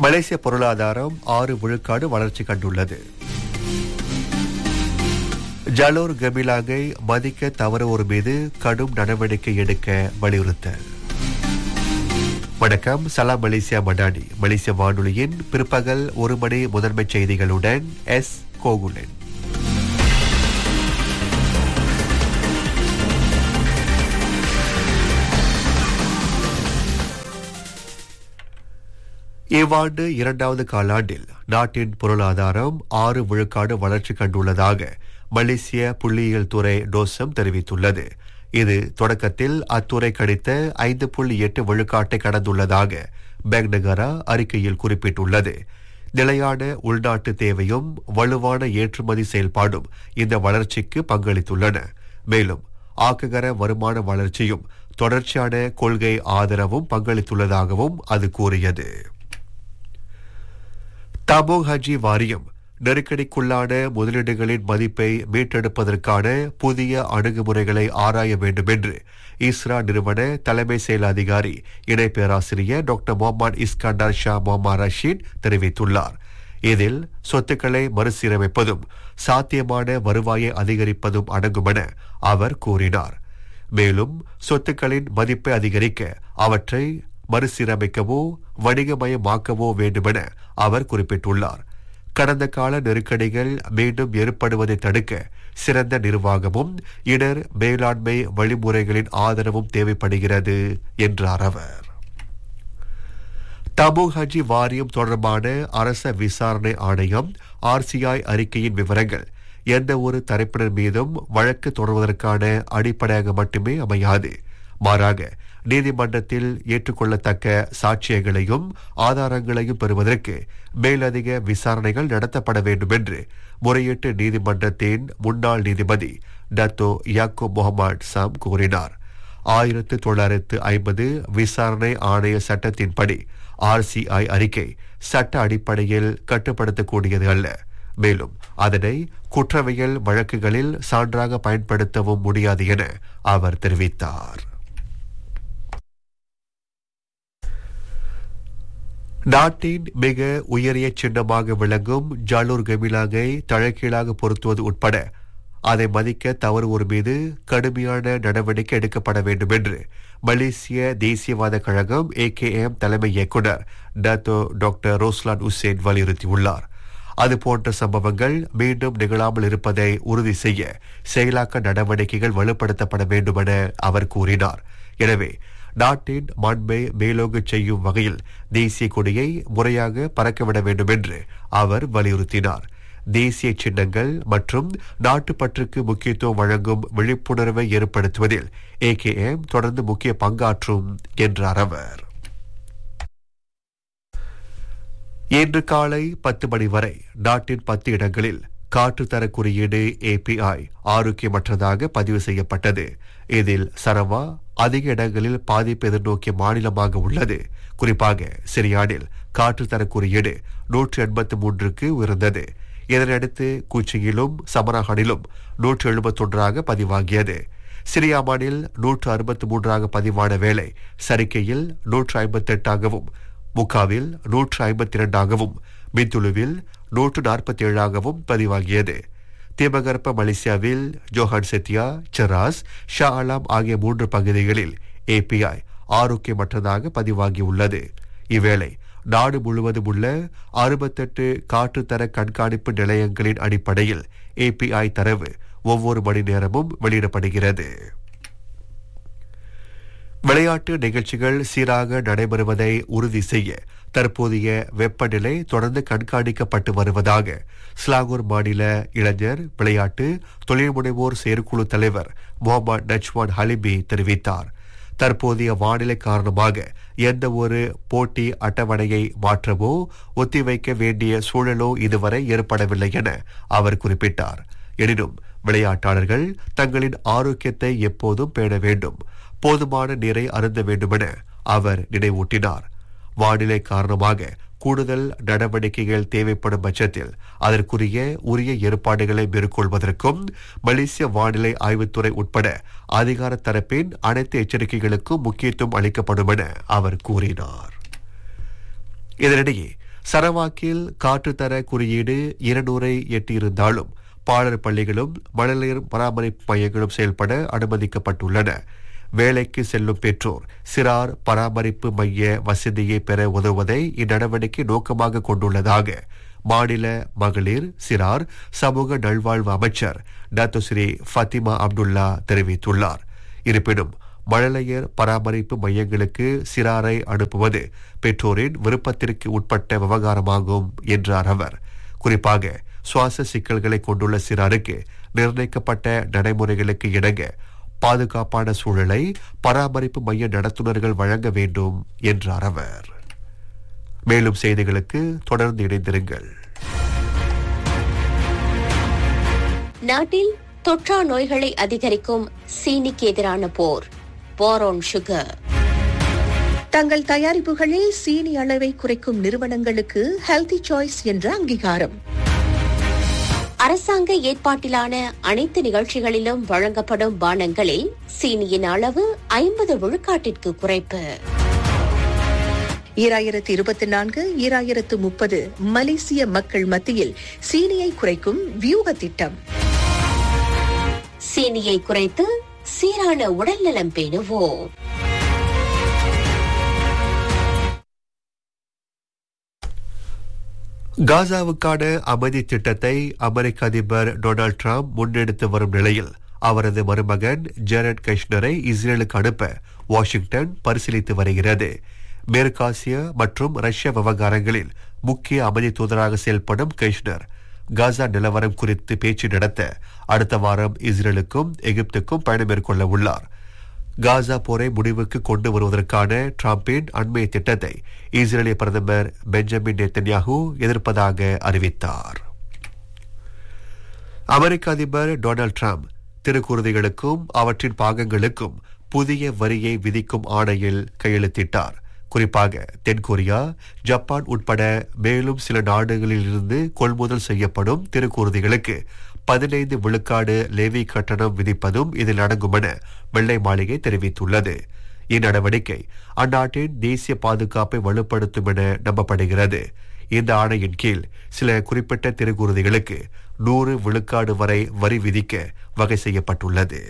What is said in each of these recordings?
மலேசிய பொருளாதாரம் ஆறு விழுக்காடு வளர்ச்சி கண்டுள்ளது ஜலோர் கமிலாங்கை மதிக்க தவறுவோர் மீது கடும் நடவடிக்கை எடுக்க வலியுறுத்தல் வணக்கம் சலாம் மலேசியா மடானி மலேசிய வானொலியின் பிற்பகல் ஒரு மணி முதன்மைச் செய்திகளுடன் எஸ் கோகுலன் இவ்வாண்டு இரண்டாவது காலாண்டில் நாட்டின் பொருளாதாரம் ஆறு விழுக்காடு வளர்ச்சி கண்டுள்ளதாக மலேசிய புள்ளியியல் துறை டோசம் தெரிவித்துள்ளது இது தொடக்கத்தில் அத்துறை கடித்த ஐந்து புள்ளி எட்டு விழுக்காட்டை கடந்துள்ளதாக பேங்க் நகரா அறிக்கையில் குறிப்பிட்டுள்ளது நிலையான உள்நாட்டு தேவையும் வலுவான ஏற்றுமதி செயல்பாடும் இந்த வளர்ச்சிக்கு பங்களித்துள்ளன மேலும் ஆக்ககர வருமான வளர்ச்சியும் தொடர்ச்சியான கொள்கை ஆதரவும் பங்களித்துள்ளதாகவும் அது கூறியது தபோக் ஹஜி வாரியம் நெருக்கடிக்குள்ளான முதலீடுகளின் மதிப்பை மீட்டெடுப்பதற்கான புதிய அணுகுமுறைகளை ஆராய வேண்டும் என்று இஸ்ரா நிறுவன தலைமை செயல் அதிகாரி இணை பேராசிரியர் doctor Muhammad Iskandar Shah Muhammad Rashid தெரிவித்துள்ளார் இதில் சொத்துக்களை மறுசீரமைப்பதும் சாத்தியமான வருவாயை அதிகரிப்பதும் அடங்கும் என அவர் கூறினார் மேலும் சொத்துக்களின் மதிப்பை அதிகரிக்க அவற்றை மறுசீரமைக்கவோ வணிகமயமாக்கவோ வேண்டுமென அவர் குறிப்பிட்டுள்ளார் கடந்த கால நெருக்கடிகள் மீண்டும் ஏற்படுவதை தடுக்க சிறந்த நிர்வாகமும் இடர் மேலாண்மை வழிமுறைகளின் ஆதரவும் தேவைப்படுகிறது என்றார் அவர் தபுக் ஹஜி வாரியம் தொடர்பான அரச விசாரணை ஆணையம் ஆர்சிஐ அறிக்கையின் விவரங்கள் எந்த ஒரு தரப்பினர் மீதும் வழக்கு தொடர்வதற்கான அடிப்படையாக மட்டுமே அமையாது மாறாக நீதிமன்றத்தில் ஏற்றுக்கொள்ளத்தக்க சாட்சியங்களையும் ஆதாரங்களையும் பெறுவதற்கு மேலதிக விசாரணைகள் நடத்தப்பட வேண்டும் என்று முறையீட்டு நீதிமன்றத்தின் முன்னாள் நீதிபதி டத்தோ யாக்கோ முகமது சாம் கூறினார் ஆயிரத்து தொள்ளாயிரத்து ஐம்பது விசாரணை ஆணைய சட்டத்தின்படி ஆர்சிஐ அறிக்கை சட்ட அடிப்படையில் கட்டுப்படுத்தக்கூடியது அல்ல மேலும் அதனை குற்றவியல் வழக்குகளில் சான்றாக பயன்படுத்தவும் முடியாது என அவர் தெரிவித்தார் நாட்டின் மிக உயரிய சின்னமாக விளங்கும் ஜாலூர் கமிலாங்கை தழக்கீழாக பொருத்துவது உட்பட அதை மதிக்க தவறு ஒரு மீது கடுமையான நடவடிக்கை எடுக்கப்பட வேண்டும் என்று மலேசிய தேசியவாத கழகம் ஏகேஎம் தலைமை இயக்குனர் டத்தோ டாக்டர் ரோஸ்லான் உசேன் வலியுறுத்தியுள்ளார் அதுபோன்ற சம்பவங்கள் மீண்டும் நிகழாமல் இருப்பதை உறுதி செய்ய செயலாக்க நடவடிக்கைகள் வலுப்படுத்தப்பட வேண்டும் என அவர் கூறினார் எனவே நாட்டின் மாண்பை மேலோங்கச் செய்யும் வகையில் தேசிய கொடியை முறையாக பறக்கவிட வேண்டும் என்று அவர் வலியுறுத்தினார் தேசிய சின்னங்கள் மற்றும் நாட்டுப்பற்றுக்கு முக்கியத்துவம் வழங்கும் விழிப்புணர்வை ஏற்படுத்துவதில் ஏகேஎம் தொடர்ந்து முக்கிய பங்காற்றும் என்றார் அவர் இன்று காலை பத்து மணி வரை நாட்டின் பத்து இடங்களில் காற்றுத்தர குறியீடு ஏபிஐ ஆரோக்கியமற்றதாக பதிவு செய்யப்பட்டது இதில் சரவா அதிக இடங்களில் பாதிப்பு எதிர்நோக்கிய மாநிலமாக உள்ளது குறிப்பாக சிரியானில் காற்றுத்தர குறியீடு நூற்று எண்பத்தி மூன்றுக்கு உயர்ந்தது இதனையடுத்து கூச்சியிலும் சமராகனிலும் நூற்று எழுபத்தொன்றாக பதிவாகியது சிரியாமானில் நூற்று அறுபத்தி மூன்றாக பதிவான வேளை சரிக்கையில் நூற்று ஐம்பத்தி எட்டாகவும் முக்காவில் நூற்று ஐம்பத்தி இரண்டாகவும் மிந்துலுவில் நூற்று நாற்பத்தி ஏழாகவும் பதிவாகியது தீபகற்ப மலேசியாவில் Johan Setia Cheras Shah Alam ஆகிய மூன்று பகுதிகளில் ஏபிஐ ஆரோக்கியமற்றதாக பதிவாகியுள்ளது இவ்வேளை நாடு முழுவதும் உள்ள அறுபத்தெட்டு காற்றுத்தர கண்காணிப்பு நிலையங்களின் அடிப்படையில் ஏபிஐ தரவு ஒவ்வொரு மணி நேரமும் வெளியிடப்படுகிறது விளையாட்டு நிகழ்ச்சிகள் சீராக நடைபெறுவதை உறுதி செய்ய தற்போதைய வெப்பநிலை தொடர்ந்து கண்காணிக்கப்பட்டு வருவதாக ஸ்லாகூர் மாநில இளைஞர் விளையாட்டு தொழில் முனைவோர் செயற்குழு தலைவர் முகமது நஜ்வான் ஹலிபி தெரிவித்தார் தற்போதைய வானிலை காரணமாக எந்த ஒரு போட்டி அட்டவணையை மாற்றவோ ஒத்திவைக்க வேண்டிய சூழலோ இதுவரை ஏற்படவில்லை என அவர் குறிப்பிட்டார் எனினும் விளையாட்டாளர்கள் தங்களின் ஆரோக்கியத்தை எப்போதும் பேண வேண்டும் போதுமான நீரை அருந்த வேண்டுமென அவர் நினைவூட்டினார் வானிலை காரணமாக கூடுதல் நடவடிக்கைகள் தேவைப்படும் பட்சத்தில் அதற்குரிய உரிய ஏற்பாடுகளை மேற்கொள்வதற்கும் மலேசிய வானிலை ஆய்வுத்துறை உட்பட அதிகார தரப்பின் அனைத்து எச்சரிக்கைகளுக்கும் முக்கியத்துவம் அளிக்கப்படும் என அவர் கூறினார் இதனிடையே சரவாக்கில் காற்றுத்தர குறியீடு இருநூறை எட்டியிருந்தாலும் பாடர் பள்ளிகளும் மழலையர் பராமரிப்பு மையங்களும் செயல்பட அனுமதிக்கப்பட்டுள்ளன வேலைக்கு செல்லும் பெற்றோர் சிறார் பராமரிப்பு மைய வசதியை பெற உதவுவதை இந்நடவடிக்கை நோக்கமாக கொண்டுள்ளதாக மாநில மகளிர் சிறார் சமூக நல்வாழ்வு அமைச்சர் டாக்டர் ஃபத்திமா அப்துல்லா தெரிவித்துள்ளார் இருப்பினும் மழலையர் பராமரிப்பு மையங்களுக்கு சிறாரை அனுப்புவது பெற்றோரின் விருப்பத்திற்கு உட்பட்ட விவகாரமாகும் என்றார் அவர் குறிப்பாக சுவாச சிக்கல்களை கொண்டுள்ள சிறாருக்கு நிர்ணயிக்கப்பட்ட நடைமுறைகளுக்கு இணங்க பாதுகாப்பான சூழலை பராமரிப்பு மைய நடத்துனர்கள் வழங்க வேண்டும் என்றார் அவர் மேலும் செய்திகளுக்கு தொடர்ந்து இணைந்திருங்கள் நாட்டில் தொற்றா நோய்களை அதிகரிக்கும் சீனிக்கு எதிரான போர் போரோன் சுகர் தங்கள் தயாரிப்புகளில் சீனி அளவை குறைக்கும் நிறுவனங்களுக்கு ஹெல்தி சாய்ஸ் என்ற அங்கீகாரம் அரசாங்க ஏற்பாட்டிலான அனைத்து நிகழ்ச்சிகளிலும் வழங்கப்படும் பானங்களில் சீனியின் அளவு ஐம்பது விழுக்காட்டிற்கு குறைப்பு ஈராயிரத்து இருபத்தி நான்கு ஈராயிரத்து முப்பது மலேசிய மக்கள் மத்தியில் சீனியை குறைக்கும் வியூக திட்டம் சீனியை குறைத்து சீரான உடல்நலம் பேணுவோம் காசாவுக்கான அமைதி திட்டத்தை அமெரிக்க அதிபர் டொனால்ட் ட்ரம்ப் முன்னெடுத்து வரும் நிலையில் அவரது மருமகன் ஜெரட் கஷ்னரை இஸ்ரேலுக்கு அனுப்ப வாஷிங்டன் பரிசீலித்து வருகிறது மேற்காசிய மற்றும் ரஷ்ய விவகாரங்களில் முக்கிய அமைதி தூதராக செயல்படும் கஷ்னர் காசா நிலவரம் குறித்து பேச்சு நடத்த அடுத்த வாரம் இஸ்ரேலுக்கும் எகிப்துக்கும் பயணம் மேற்கொள்ள உள்ளார் காசா போரை முடிவுக்கு கொண்டு வருவதற்கான டிரம்பின் அண்மைய திட்டத்தை இஸ்ரேலிய பிரதமர் பெஞ்சமின் நெத்தன்யாகு எதிர்ப்பதாக அறிவித்தார் அமெரிக்க அதிபர் டொனால்ட் ட்ரம்ப் திருக்குருதிகளுக்கும் அவற்றின் பாகங்களுக்கும் புதிய வரியை விதிக்கும் ஆணையில் கையெழுத்திட்டார் குறிப்பாக தென்கொரியா ஜப்பான் உட்பட மேலும் சில நாடுகளில் இருந்து கொள்முதல் செய்யப்படும் திருக்குருதிகளுக்கு பதினைந்து விழுக்காடு லேவி கட்டணம் விதிப்பதும் இதில் அடங்கும் என வெள்ளை மாளிகை தெரிவித்துள்ளது இந்நடவடிக்கை அந்நாட்டின் தேசிய பாதுகாப்பை வலுப்படுத்தும் என நம்பப்படுகிறது இந்த ஆணையின் கீழ் சில குறிப்பிட்ட திருக்குருதிகளுக்கு நூறு விழுக்காடு வரை வரி விதிக்க வகை செய்யப்பட்டுள்ளது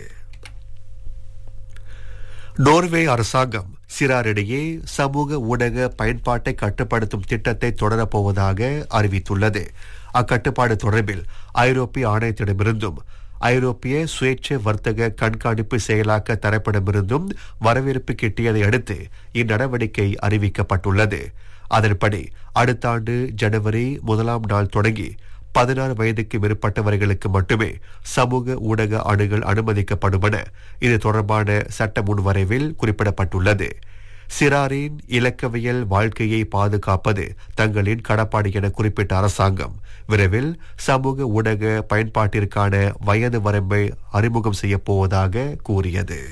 நோர்வே அரசாங்கம் சிறாரிடையே சமூக ஊடக பயன்பாட்டை கட்டுப்படுத்தும் திட்டத்தை தொடரப்போவதாக அறிவித்துள்ளது அக்கட்டுப்பாடு தொடர்பில் ஐரோப்பிய ஆணையத்திடமிருந்தும் ஐரோப்பிய சுயேட்சை வர்த்தக கண்காணிப்பு செயலாக்க தரப்பிடமிருந்தும் வரவேற்பு கிட்டியதை அடுத்து இந்நடவடிக்கை அறிவிக்கப்பட்டுள்ளது அதன்படி அடுத்த ஆண்டு ஜனவரி முதலாம் நாள் தொடங்கி பதினாறு வயதுக்கு மேற்பட்டவர்களுக்கு மட்டுமே சமூக ஊடக அணுகல் அனுமதிக்கப்படும் என இது தொடர்பான சட்ட முன்வரைவில் குறிப்பிடப்பட்டுள்ளது சிறாரின் இலக்கவியல் வாழ்க்கையை பாதுகாப்பது தங்களின் கடப்பாடு என குறிப்பிட்ட அரசாங்கம் விரைவில் சமூக ஊடக பயன்பாட்டிற்கான வயது வரம்பை அறிமுகம் செய்யப் போவதாக கூறியது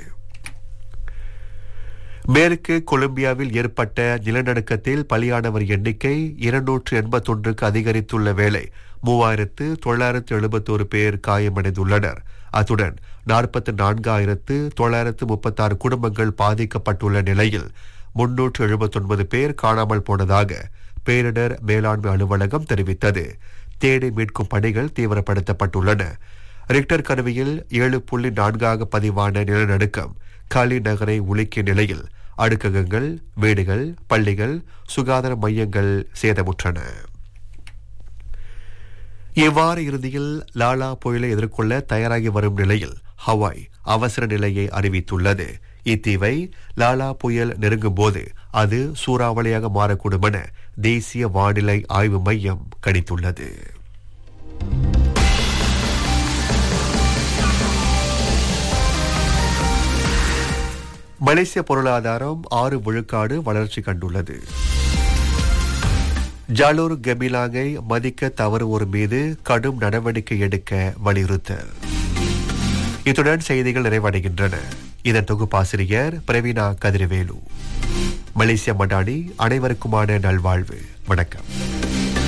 மேற்கு கொலம்பியாவில் ஏற்பட்ட நிலநடுக்கத்தில் பலியானவர் எண்ணிக்கை இருநூற்று எண்பத்தொன்றுக்கு அதிகரித்துள்ள வேளை மூவாயிரத்து தொள்ளாயிரத்து எழுபத்தோரு பேர் காயமடைந்துள்ளனர் அத்துடன் நாற்பத்தி நான்காயிரத்து தொள்ளாயிரத்து முப்பத்தாறு குடும்பங்கள் பாதிக்கப்பட்டுள்ள நிலையில் முன்னூற்று எழுபத்தொன்பது பேர் காணாமல் போனதாக பேரிடர் மேலாண்மை அலுவலகம் தெரிவித்தது தேடி மீட்கும் பணிகள் தீவிரப்படுத்தப்பட்டுள்ளன ரிக்டர் கருவியில் ஏழு புள்ளி நான்காக பதிவான நிலநடுக்கம் காலி நகரை உலுக்கிய நிலையில் அடுக்ககங்கள் வீடுகள் பள்ளிகள் சுகாதார மையங்கள் சேதமுற்றன இவ்வாறு இறுதியில் லாலா புயலை எதிர்கொள்ள தயாராகி வரும் நிலையில் ஹவாய் அவசர நிலையை அறிவித்துள்ளது இத்தீவை லாலா புயல் நெருங்கும் போது அது சூறாவளியாக மாறக்கூடும் என தேசிய வானிலை ஆய்வு மையம் கணித்துள்ளது மலேசிய பொருளாதாரம் ஆறு விழுக்காடு வளர்ச்சி கண்டுள்ளது ஜாலூர் கெமிலாங்கை மதிக்க தவறுவோர் மீது கடும் நடவடிக்கை எடுக்க வலியுறுத்தல் இத்துடன் செய்திகள் நிறைவடைகின்றன இதன் தொகுப்பாசிரியர் பிரவீனா கதிரவேலு மலேசிய மடானி அனைவருக்குமான நல்வாழ்வு வணக்கம்